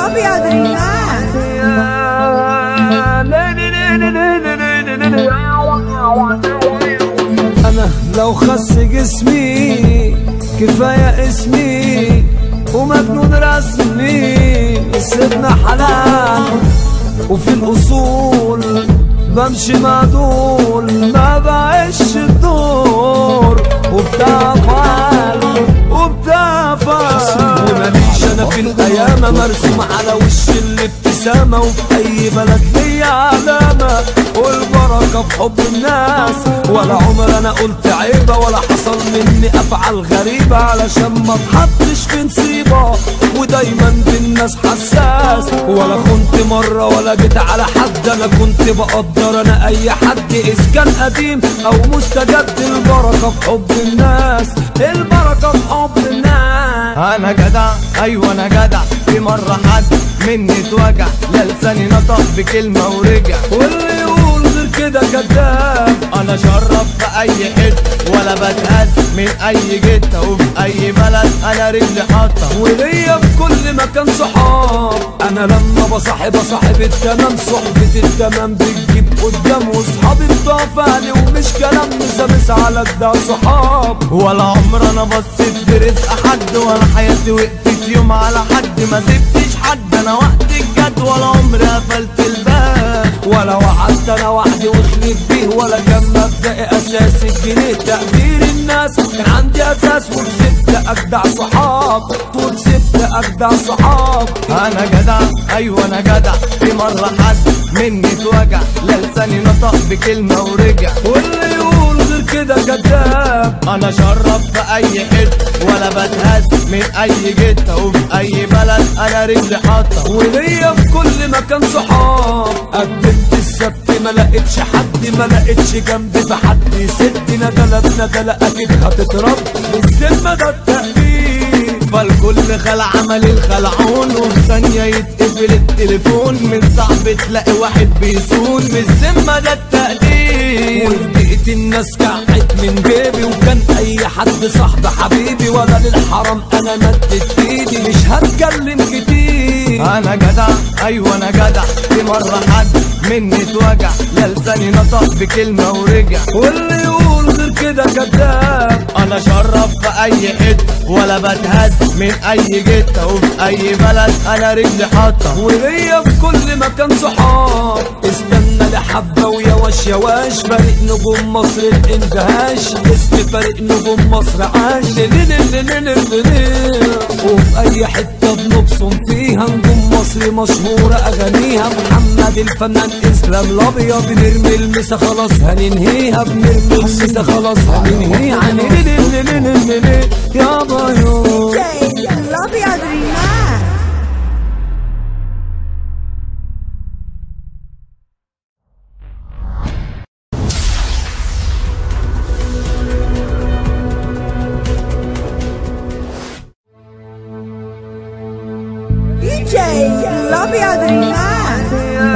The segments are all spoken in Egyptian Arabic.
الابيض ريمان انا لو خس جسمي كفايه اسمي ومجنون رسمي سيبنا حلال وفي الاصول بمشي مع دول ما بعيش الدور وبتاع فعل وبتاع فعل وماليش انا في القيامه مرسوم على وش الابتسامه وفي اي بلد ليا علامه والبركه في حب الناس ولا عمر انا قلت عيبه ولا حصل مني افعال غريبه علشان ما اتحطش في نصيبه ودايما بالناس حساس ولا خنت مره ولا جيت على حد انا كنت بقدر انا اي حد اذا كان قديم او مستجد البركه في حب الناس البركه في حب الناس انا جدع ايوه انا جدع في مره حد مني اتوجع لا لساني نطق بكلمه ورجع واللي يقول غير كده كذاب انا شرف في اي حته ولا بتهز من اي جته وفي اي بلد انا رجلي حاطه وليا في كل مكان صحاب انا لما بصاحب صاحب التمام صحبة التمام بتجيب قدام وصحابي بتوع فعلي ومش كلام مسامس على ده صحاب ولا عمر انا بصيت في رزق حد ولا حياتي وقفت يوم على حد ما سبتش حد انا وقت الجد ولا عمري قفلت الباب ولا وعدت انا وحدي وخليت بيه ولا كان مبدأ اساس الجنيه تقدير الناس كان عندي اساس وكسبت اجدع صحاب وكسبت اجدع صحاب انا جدع ايوه انا جدع في مره حد مني اتوجع لا لساني نطق بكلمه ورجع واللي يقول غير كده كذاب انا شرف في اي حته ولا بتهز من اي جته وفي اي بلد انا رجلي حاطه وليا في كل مكان صحاب قدمت السبت ما لقيتش حد ما لقيتش جنبي في حد ست ندلة بندلة اكيد هتترد الذمة ده التقدير فالكل خلع عمل الخلعون وفي ثانية يتقفل التليفون من صعب تلاقي واحد بيسون بالذمة ده التقدير وفي دقيقة الناس كعت من جيبي وكان اي حد صاحب حبيبي ولا للحرام انا مدت ايدي مش هتكلم كتير انا جدع ايوه انا جدع في مرة حد مني اتوجع لا لساني نطق بكلمة ورجع واللي يقول غير كده كذاب انا شرف في اي حته ولا بتهز من اي جته وفي اي بلد انا رجلي حاطه وليا في كل مكان صحاب استنى لحبة ويا واش يا واش فريق نجوم مصر الاندهاش اسم فريق نجوم مصر عاش ليل ليل ليل ليل وفي اي حتة بنبصم فيها نجوم مصر مشهورة اغانيها محمد الفنان اسلام الابيض بنرمي المسا خلاص هننهيها بنرمي المسا خلاص هننهيها ليل ليل ليل ليل يا بايو جاي الابيض ريمان دي جاي الابيض ريمان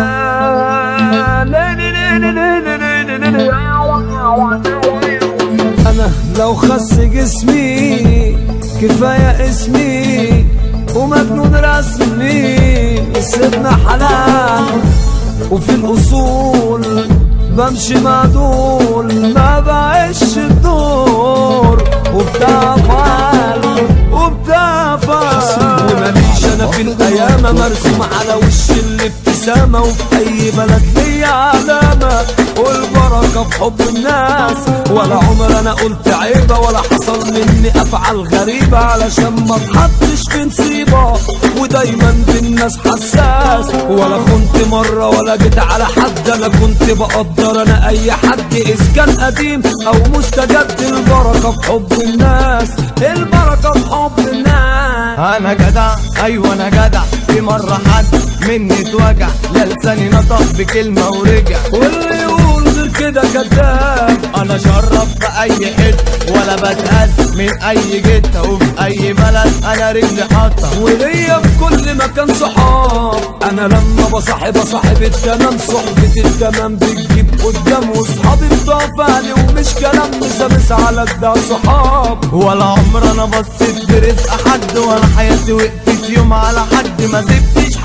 انا لو خس جسمي كفايه اسمي ومجنون رسمي سيبنا حلال وفي الاصول بمشي مع دول ما بعيش الدور وبتاع فعل وبتاع فعل وماليش انا في القيامه مرسوم على وش الابتسامه وفي اي بلد ليا علامه والبركه في حب الناس ولا عمر انا قلت عيبه ولا حصل مني افعال غريبه علشان ما اتحطش في نصيبه ودايما بالناس حساس ولا خنت مره ولا جيت على حد انا كنت بقدر انا اي حد اذا كان قديم او مستجد البركه في حب الناس البركه في حب الناس انا جدع ايوه انا جدع في مره حد مني اتوجع لا لساني نطق بكلمه ورجع واللي يقول غير كده كذاب انا شرف في اي حته ولا بتهز من اي جته وفي اي بلد انا رجلي حاطه وليا في كل مكان صحاب انا لما بصاحب صاحب التمام صحبة التمام بتجيب قدام وصحابي بتوع فعلي ومش كلام مسامس على ده صحاب ولا عمر انا بصيت في رزق حد ولا حياتي وقفت يوم على حد ما سبتش حد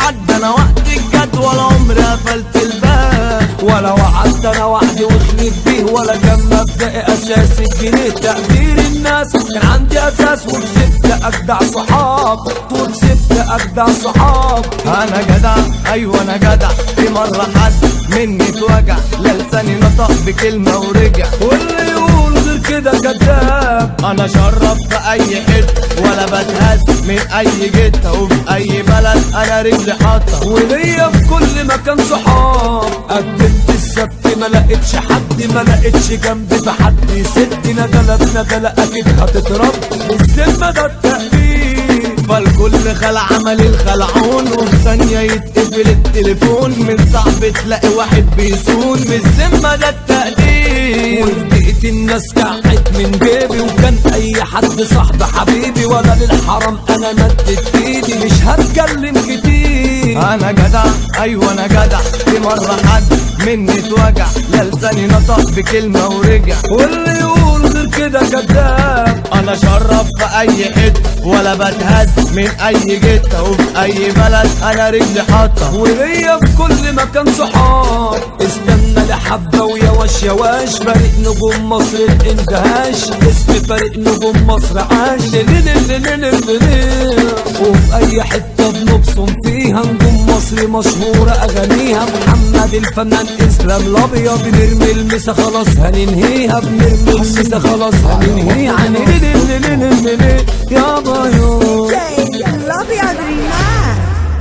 عدى انا وقت الجد ولا عمري قفلت الباب ولا وعدت انا وحدي وخليت بيه ولا كان مبدئي اساسي الجنيه تقدير الناس كان عندي اساس وكسبت اجدع صحاب وكسبت اجدع صحاب انا جدع ايوه انا جدع في مرة حد مني اتوجع لا لساني نطق بكلمة ورجع واللي يقول غير كده كذاب انا شرف في اي حته ولا بتهز من اي جته وفي اي بلد انا رجلي حاطه وليا في كل مكان صحاب قدمت السبت ما لقيتش حد ما لقيتش جنبي في حد ست ندلة بندلة اكيد هتترد الذمة ده التقدير فالكل خلع عمل الخلعون وفي ثانية يتقفل التليفون من صعب تلاقي واحد بيسون بالذمة ده التقدير وفي دقيقة الناس كحت من جيبي وكان اي حد صاحب حبيبي ولا للحرام انا مدت ايدي مش هتكلم كتير انا جدع ايوه انا جدع في مرة حد مني اتوجع لا لساني نطق بكلمة ورجع واللي يقول غير كده كذاب انا شرف في اي حته ولا بتهز من اي جته وفي اي بلد انا رجلي حاطه وليا في كل مكان صحاب استنى لحبة ويا واش يا واش فريق نجوم مصر الاندهاش اسم فريق نجوم مصر عاش ليليليليليليلي. وفي اي حتة بنبصم فيها نجوم مصر مشهورة اغانيها محمد الفنان اسلام الابيض بنرمي المسا خلاص هننهيها بنرمي المسا خلاص هننهيها ليليليليليلي. يا بايو DJ الأبيض ريماكس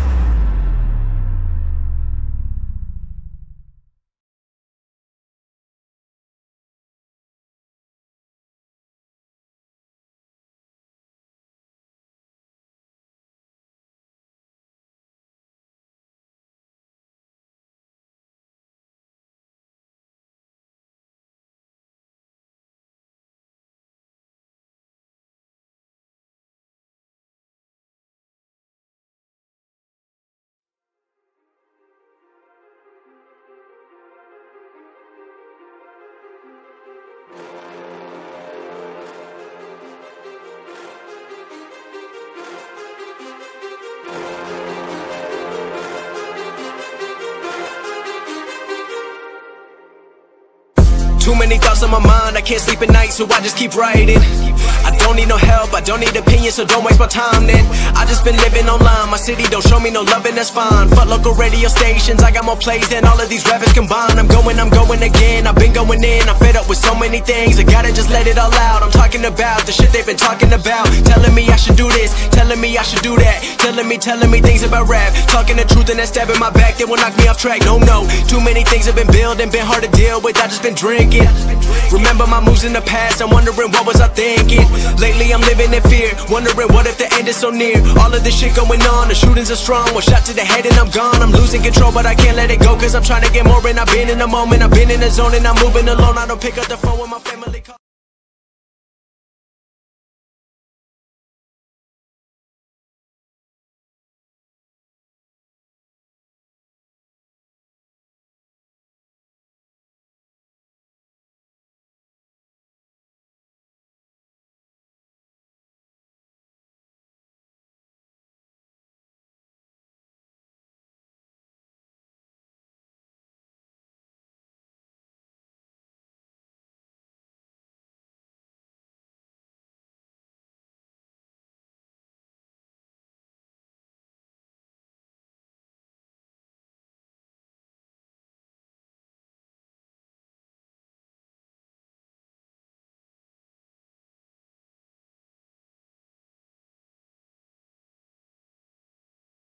Too many thoughts on my mind, I can't sleep at night, so I just keep writing. I don't need no help, I don't need opinions, so don't waste my time then. I just been living online, my city don't show me no loving, that's fine. Fuck local radio stations, I got more plays than all of these rappers combined. I'm going, I'm going again, I've been going in, I'm fed up with so many things, I gotta just let it all out. I'm talking about the shit they've been talking about, telling me I should do this, telling me I should do that, telling me, telling me things about rap, talking the truth and that stab in my back that will knock me off track. No, no, too many things have been building, been hard to deal with, I just been drinking. Remember my moves in the past, I'm wondering what was I thinking. Lately I'm living in fear, wondering what if the end is so near. All of this shit going on, the shootings are strong. One shot to the head and I'm gone. I'm losing control, but I can't let it go. Cause I'm trying to get more and I've been in the moment, I've been in the zone and I'm moving alone. I don't pick up the phone when my family calls.